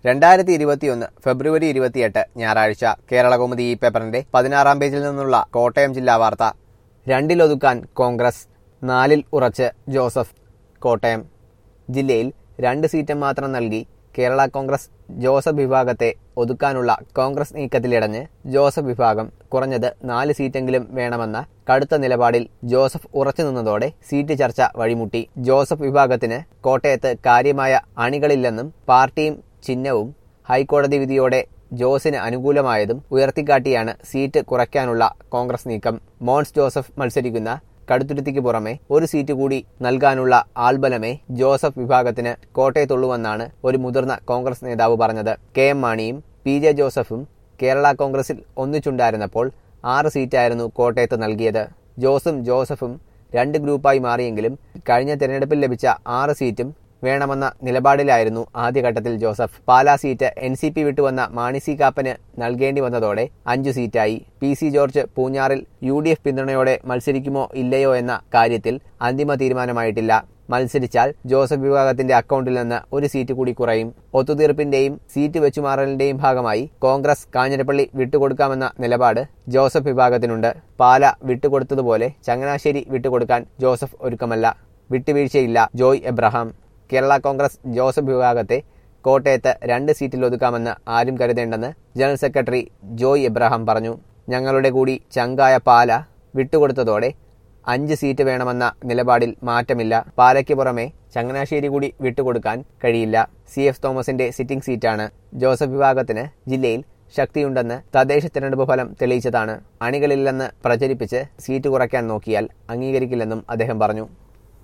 രണ്ടായിരത്തി ഇരുപത്തിയൊന്ന് ഫെബ്രുവരി ഇരുപത്തിയെട്ട് ഞായറാഴ്ച കേരളകൗമുദി ഈ പേപ്പറിന്റെ പതിനാറാം പേജിൽ നിന്നുള്ള കോട്ടയം ജില്ലാ വാർത്ത രണ്ടിലൊതുക്കാൻ കോൺഗ്രസ് നാലിൽ ഉറച്ച് ജോസഫ് കോട്ടയം ജില്ലയിൽ രണ്ട് സീറ്റ് മാത്രം നൽകി കേരള കോൺഗ്രസ് ജോസഫ് വിഭാഗത്തെ ഒതുക്കാനുള്ള കോൺഗ്രസ് നീക്കത്തിലിടഞ്ഞ് ജോസഫ് വിഭാഗം കുറഞ്ഞത് നാല് സീറ്റെങ്കിലും വേണമെന്ന കടുത്ത നിലപാടിൽ ജോസഫ് ഉറച്ചു നിന്നതോടെ സീറ്റ് ചർച്ച വഴിമുട്ടി ജോസഫ് വിഭാഗത്തിന് കോട്ടയത്ത് കാര്യമായ അണികളില്ലെന്നും പാർട്ടിയും ചിഹ്നവും ഹൈക്കോടതി വിധിയോടെ ജോസിന് അനുകൂലമായതും ഉയർത്തിക്കാട്ടിയാണ് സീറ്റ് കുറയ്ക്കാനുള്ള കോൺഗ്രസ് നീക്കം മോൻസ് ജോസഫ് മത്സരിക്കുന്ന കടുത്തുരുത്തിക്ക് പുറമെ ഒരു സീറ്റ് കൂടി നൽകാനുള്ള ആൾബലമേ ജോസഫ് വിഭാഗത്തിന് കോട്ടയത്തുള്ളുവെന്നാണ് ഒരു മുതിർന്ന കോൺഗ്രസ് നേതാവ് പറഞ്ഞത് കെ എം മാണിയും പി ജെ ജോസഫും കേരള കോൺഗ്രസിൽ ഒന്നിച്ചുണ്ടായിരുന്നപ്പോൾ ആറ് സീറ്റായിരുന്നു കോട്ടയത്ത് നൽകിയത് ജോസും ജോസഫും രണ്ട് ഗ്രൂപ്പായി മാറിയെങ്കിലും കഴിഞ്ഞ തെരഞ്ഞെടുപ്പിൽ ലഭിച്ച ആറ് സീറ്റും വേണമെന്ന നിലപാടിലായിരുന്നു ആദ്യഘട്ടത്തിൽ Joseph Pala seat N C P വിട്ടുവന്ന മാണി സി കാപ്പന് നൽകേണ്ടി വന്നതോടെ അഞ്ചു സീറ്റായി പി സി ജോർജ് പൂഞ്ഞാറിൽ യു ഡി എഫ് പിന്തുണയോടെ മത്സരിക്കുമോ ഇല്ലയോ എന്ന കാര്യത്തിൽ അന്തിമ തീരുമാനമായിട്ടില്ല മത്സരിച്ചാൽ ജോസഫ് വിഭാഗത്തിന്റെ അക്കൗണ്ടിൽ നിന്ന് ഒരു സീറ്റ് കൂടി കുറയും ഒത്തുതീർപ്പിന്റെയും സീറ്റ് വെച്ചുമാറലിന്റെയും ഭാഗമായി കോൺഗ്രസ് കാഞ്ഞിരപ്പള്ളി വിട്ടുകൊടുക്കാമെന്ന നിലപാട് ജോസഫ് വിഭാഗത്തിനുണ്ട് പാല വിട്ടുകൊടുത്തതുപോലെ ചങ്ങനാശ്ശേരി വിട്ടുകൊടുക്കാൻ ജോസഫ് ഒരുക്കമല്ല വിട്ടുവീഴ്ചയില്ല Joy Abraham Kerala Congress Joseph വിഭാഗത്തെ കോട്ടയത്ത് രണ്ട് സീറ്റിൽ ഒതുക്കാമെന്ന് ആരും കരുതേണ്ടെന്ന് ജനറൽ സെക്രട്ടറി ജോയ് എബ്രഹാം പറഞ്ഞു ഞങ്ങളുടെ കൂടി ചങ്കായ പാല വിട്ടുകൊടുത്തതോടെ അഞ്ച് സീറ്റ് വേണമെന്ന നിലപാടിൽ മാറ്റമില്ല പാലയ്ക്ക് പുറമെ ചങ്ങനാശ്ശേരി കൂടി വിട്ടുകൊടുക്കാൻ കഴിയില്ല സി എഫ് തോമസിന്റെ സിറ്റിംഗ് സീറ്റാണ് ജോസഫ് വിഭാഗത്തിന് ജില്ലയിൽ ശക്തിയുണ്ടെന്ന് തദ്ദേശ തിരഞ്ഞെടുപ്പ് ഫലം തെളിയിച്ചതാണ് അണികളില്ലെന്ന് പ്രചരിപ്പിച്ച് സീറ്റ് കുറയ്ക്കാൻ നോക്കിയാൽ അംഗീകരിക്കില്ലെന്നും അദ്ദേഹം പറഞ്ഞു